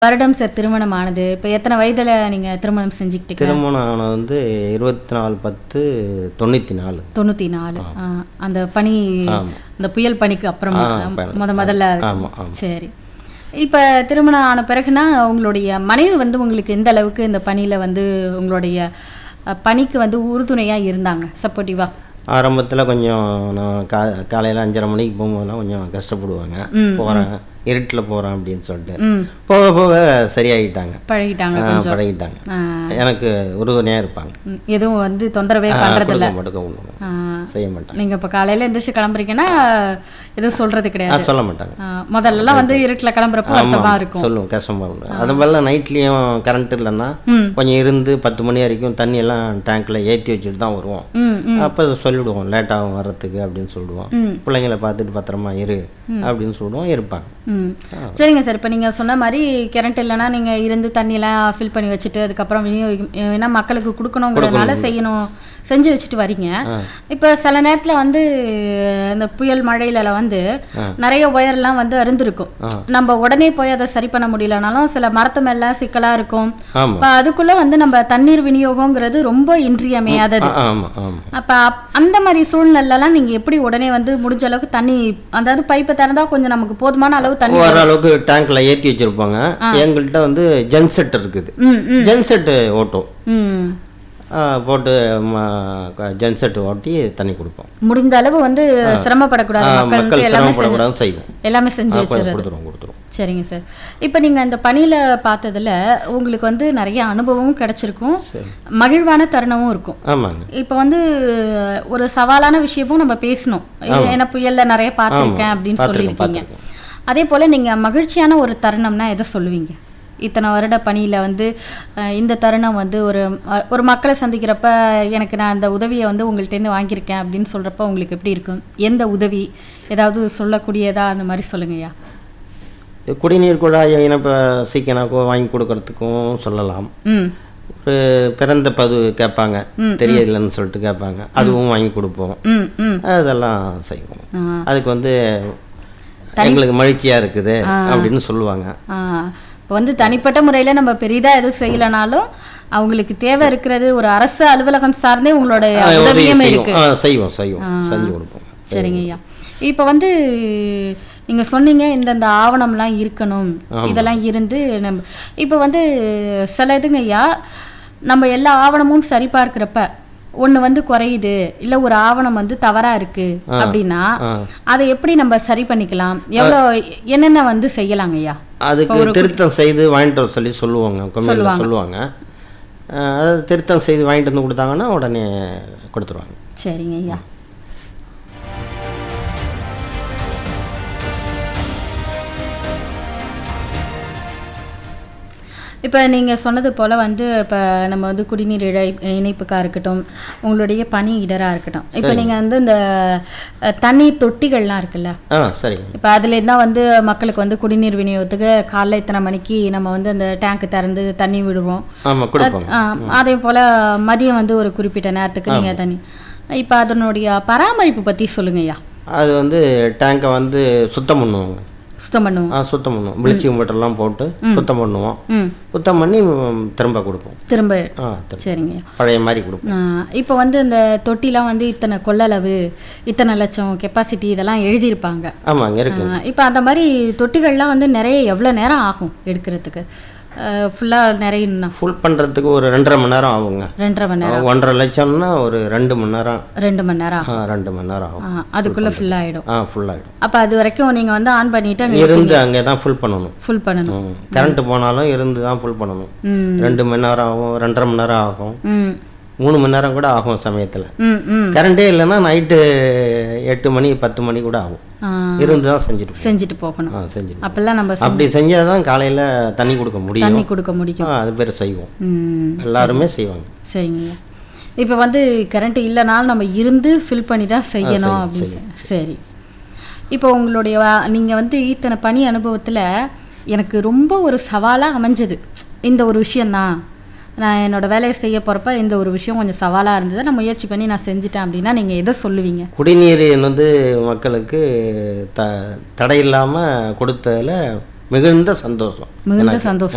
வருடம் சார் திருமணம் ஆனது இப்போ எத்தனை வயதுல நீங்க திருமணம் செஞ்சுக்கிட்டீங்க திருமணம் ஆனது வந்து இருபத்தி நாலு பத்து தொண்ணூற்றி நாலு தொண்ணூத்தி நாலு ஆ, அந்த பனி அந்த புயல் பனிக்கு அப்புறமா ப- முத முதல்ல ஆமாம் ஆமாம் சரி இப்போ திருமணம் ஆன பிறகுனா உங்களுடைய மனைவி வந்து உங்களுக்கு எந்த அளவுக்கு இந்த பணியில வந்து உங்களுடைய அ, பணிக்கு வந்து உறுதுணையா இருந்தாங்க சப்போர்ட்டிவா ஆரம்பத்தில் கொஞ்சம் நான் கா காலையில் அஞ்சரை மணிக்கு போகும்போதெல்லாம் கொஞ்சம் கஷ்டப்படுவாங்க போகிறேன் இருட்டில் போகிறேன் அப்படின்னு சொல்லிட்டு ம் போக போக சரியாகிட்டாங்க பழகிட்டாங்க ஆ, கொஞ்சம் பழகிட்டாங்க ஆ, எனக்கு உறுதுணையாக இருப்பாங்க ம், எதுவும் வந்து தொந்தரவே ஆ, பண்றதில்ல கொடுக்க மாட்டேங்க ஒன்றும் ஆ, செய்ய மாட்டாங்க நீங்க இப்போ காலையில எந்திரிச்சு கிளம்புறீங்கன்னா எதுவும் சொல்றது ஆ கிடையாது சொல்ல மாட்டாங்க ஆ, முதல்லலாம் வந்து இருட்டுல கிளம்புறப்போ வருத்தமா இருக்கும் சொல்லுவோம் கஷ்டமாக இருக்கும் அது மாதிரிலாம் நைட்லேயும் கரண்ட் இல்லைன்னா ம். கொஞ்சம் இருந்து பத்து மணி வரைக்கும் தண்ணி எல்லாம் டேங்க்கில் ஏற்றி வச்சுட்டு தான் வருவோம் ம் ம் அப்போ சொல்லிவிடுவோம் லேட் ஆகும் வர்றதுக்கு அப்படின்னு சொல்லிடுவோம் ம். பிள்ளைங்கள பார்த்துட்டு பத்திரமா இரு அப்படின்னு சொல்லுவோம் இருப்பாங்க ம் சரிங்க சார் இப்போ நீங்கள் சொன்ன மாதிரி கரண்ட் இல்லைன்னா நீங்கள் இருந்து தண்ணியெல்லாம் ஃபில் பண்ணி வச்சுட்டு அதுக்கப்புறம் விநியோகம் ஏன்னா மக்களுக்கு கொடுக்கணுங்கிறதுனால செய்யணும் செஞ்சு வச்சுட்டு வரீங்க இப்போ சில நேரத்தில் வந்து இந்த புயல் மழையில வந்து நிறைய ஒயர்லாம் வந்து அருந்திருக்கும் நம்ம உடனே போய் அதை சரி பண்ண முடியலனாலும் சில மரத்து மேலாம் சிக்கலாக இருக்கும் ஆமாம் இப்போ அதுக்குள்ளே வந்து நம்ம தண்ணீர் விநியோகங்கிறது ரொம்ப இன்றியமையாதது ஆமாம் ஆமாம் அப்ப அப்- அந்த மாதிரி சூழ்நிலைலாம் நீங்க எப்படி உடனே வந்து முடிஞ்ச அளவுக்கு தண்ணி அதாவது பைப்பை திறந்தா கொஞ்சம் நமக்கு போதுமான அளவு தண்ணி ஓரளவுக்கு டேங்க்ல ஏற்றி வச்சிருப்பாங்க எங்கள்கிட்ட வந்து ஜென்செட் இருக்குது ம் ம் ஜென்செட் ஓட்டும் ம் ஆ, போட்டு ஜென்செட் ஓட்டி தண்ணி கொடுப்போம் முடிந்த அளவு வந்து சிரமப்படக்கூடாது ஆ, மக்கள் மக்கள் எல்லாமே செஞ்சு சிரமப்படக்கூடாது செய்வோம் எல்லாமே செஞ்சு ஆ, வச்சிருறது கொடுத்துருவோம் கொடுத்துருவோம் சரிங்க சார் இப்போ நீங்க அந்த பணியில பார்த்ததுல உங்களுக்கு வந்து நிறைய அனுபவமும் கிடைச்சிருக்கும் மகிழ்வான தருணமும் இருக்கும் ஆமாங்க இப்போ வந்து ஒரு சவாலான விஷயமும் நம்ம பேசணும் ஏன்னா புயல்ல நிறைய பார்த்துருக்கேன் அப்படின்னு சொல்லியிருக்கீங்க அதே போல நீங்க மகிழ்ச்சியான ஒரு தருணம்னா எதை சொல்லுவீங்க இத்தனை வருட பணியில வந்து அஹ், இந்த தருணம் வந்து ஒரு அஹ், ஒரு மக்களை சந்திக்கிறப்ப எனக்கு நான் அந்த உதவியை வந்து உங்கள்கிட்டேருந்து வாங்கியிருக்கேன் அப்படின்னு சொல்றப்ப உங்களுக்கு எப்படி இருக்கும் எந்த உதவி ஏதாவது சொல்லக்கூடியதா அந்த மாதிரி சொல்லுங்கய்யா குடிநீர் குழாய் இனப்ப சீக்கிரம் வாங்கி கொடுக்கறதுக்கும் சொல்லலாம் ம் ஒரு பிறந்த பது கேட்பாங்க தெரியலன்னு சொல்லிட்டு கேட்பாங்க அதுவும் வாங்கி கொடுப்போம் ம் ம் அதெல்லாம் செய்வோம் ஆ அதுக்கு வந்து எங்களுக்கு மகிழ்ச்சியா இருக்குது அப்படின்னு சொல்லுவாங்க ஆ, இப்போ வந்து தனிப்பட்ட முறையில் நம்ம பெரிதா எதுவும் செய்யலைனாலும் அவங்களுக்கு தேவை இருக்கிறது ஒரு அரசு அலுவலகம் சார்ந்தே உங்களோட ஆ, உதவி உதவியுமே செய்வோம். இருக்கு ஆ, செய்வோம் செய்வோம் செஞ்சு கொடுப்போம் சரிங்க ஐயா இப்போ வந்து நீங்க சொன்னீங்க இந்தந்த ஆவணம்லாம் இருக்கணும் இதெல்லாம் இருந்து நம்ம இப்போ வந்து சில இதுங்க ஐயா நம்ம எல்லா ஆவணமும் சரி பார்க்கிறப்ப ஒண்ணு வந்து குறையுது இல்ல ஒரு ஆவணம் வந்து தவறா இருக்கு அப்படின்னா ஆ. அதை எப்படி நம்ம சரி பண்ணிக்கலாம் எவ்வளோ என்னென்ன வந்து செய்யலாங்க ஐயா அதுக்கு திருத்தம் செய்து வாங்கிட்டு வர சொல்லி சொல்லுவாங்க கம்மியில் சொல்லுவாங்க ஆ, அது திருத்தம் செய்து வாங்கிட்டு வந்து கொடுத்தாங்கன்னா உடனே கொடுத்துருவாங்க சரிங்க ஐயா இப்போ நீங்கள் சொன்னது போல் வந்து இப்போ நம்ம வந்து குடிநீர் இழை இணைப்புக்காக இருக்கட்டும் உங்களுடைய பணி இடராக இருக்கட்டும் இப்போ நீங்கள் வந்து இந்த அஹ், தண்ணீர் தொட்டிகள்லாம் இருக்குல்ல ஆ சரிங்க இப்போ அதுலேருந்து தான் வந்து மக்களுக்கு வந்து குடிநீர் விநியோகத்துக்கு காலைல இத்தனை மணிக்கு நம்ம வந்து அந்த டேங்க் திறந்து தண்ணி விடுவோம் ஆமாம் கொடுப்போம் ஆ, அதே போல் மதியம் வந்து ஒரு குறிப்பிட்ட நேரத்துக்கு நீங்கள் தண்ணி இப்போ அதனுடைய பராமரிப்பு பற்றி சொல்லுங்கய்யா அது வந்து டேங்கை வந்து சுத்தம் பண்ணுவாங்க சுத்தம் பண்ணுவோம் ஆ சுத்தம் பண்ணுவோம் ப்ளீச்சிங் பவுடர்லாம் போட்டு சுத்தம் பண்ணுவோம் ம் சுத்தம் பண்ணி ம், திரும்ப கொடுப்போம் திரும்ப ஆ திரும்ப சரிங்கய்யா பழைய மாதிரி கொடுப்போம் ஆ, இப்போ வந்து இந்த தொட்டிலாம் வந்து இத்தனை கொள்ளளவு இத்தனை லட்சம் கெப்பாசிட்டி இதெல்லாம் எழுதியிருப்பாங்க ஆமாங்க இருக்கு இப்போ அந்த மாதிரி தொட்டிகள்லாம் வந்து நிறைய எவ்வளோ நேரம் ஆகும் எடுக்கிறதுக்கு ஃபுல்லாக நிறையணும்னா ஃபுல் பண்ணுறதுக்கு ஒரு ரெண்டரை மணி நேரம் ஆகுங்க ரெண்டரை மணி நேரம் ஒன்றரை லட்சம்னா ஒரு ரெண்டு மணி நேரம் ரெண்டு மணி நேரம் ஆ ரெண்டு மணி நேரம் ஆகும் ஆகும் அதுக்குள்ளே ஃபுல் ஆகிடும் ஆ ஃபுல்லாகிடும் அப்போ அது வரைக்கும் நீங்கள் வந்து ஆன் பண்ணிவிட்டு அங்கே இருந்து அங்கே தான் ஃபுல் பண்ணணும் ஃபுல் பண்ணணும் கரண்ட் போனாலும் இருந்து தான் ஃபுல் பண்ணணும் ம் ரெண்டு மணி நேரம் ஆகும் ரெண்டரை மணி நேரம் ஆகும் ம் மூணு மணி நேரம் கூட ஆகும் சமயத்தில் ம் ம் கரண்டே இல்லைன்னா நைட்டு எட்டு மணி பத்து மணி கூட ஆகும் ஆ, இருந்து தான் செஞ்சுட்டு போகணும். செஞ்சுட்டு போகணும் ஆ செஞ்சுட்டு அப்பெல்லாம் நம்ம செ- அப்படி செஞ்சால் தான் காலையில் தண்ணி கொடுக்க முடியும் தண்ணி கொடுக்க முடியும் ஆ, அது பேர் செய்வோம் ம் எல்லாருமே செய்வாங்க சரிங்க இப்போ வந்து கரண்ட் இல்லைனாலும் நம்ம இருந்து ஃபில் பண்ணி தான் செய்யணும் அப்படின்னு சொல்லி- சரி இப்போ உங்களுடைய நீங்கள் வந்து இத்தனை பணி அனுபவத்தில் எனக்கு ரொம்ப ஒரு சவாலாக அமைஞ்சது இந்த ஒரு விஷயந்தான் நான் என்னோட வேலையை செய்ய போகிறப்ப இந்த ஒரு விஷயம் கொஞ்சம் சவாலாக இருந்தது நான் முயற்சி பண்ணி நான் செஞ்சுட்டேன் அப்படின்னா நீங்கள் எதை சொல்லுவீங்க குடிநீர் வந்து மக்களுக்கு த தடை இல்லாமல் கொடுத்ததில் மிகுந்த சந்தோஷம் மிகுந்த சந்தோஷம்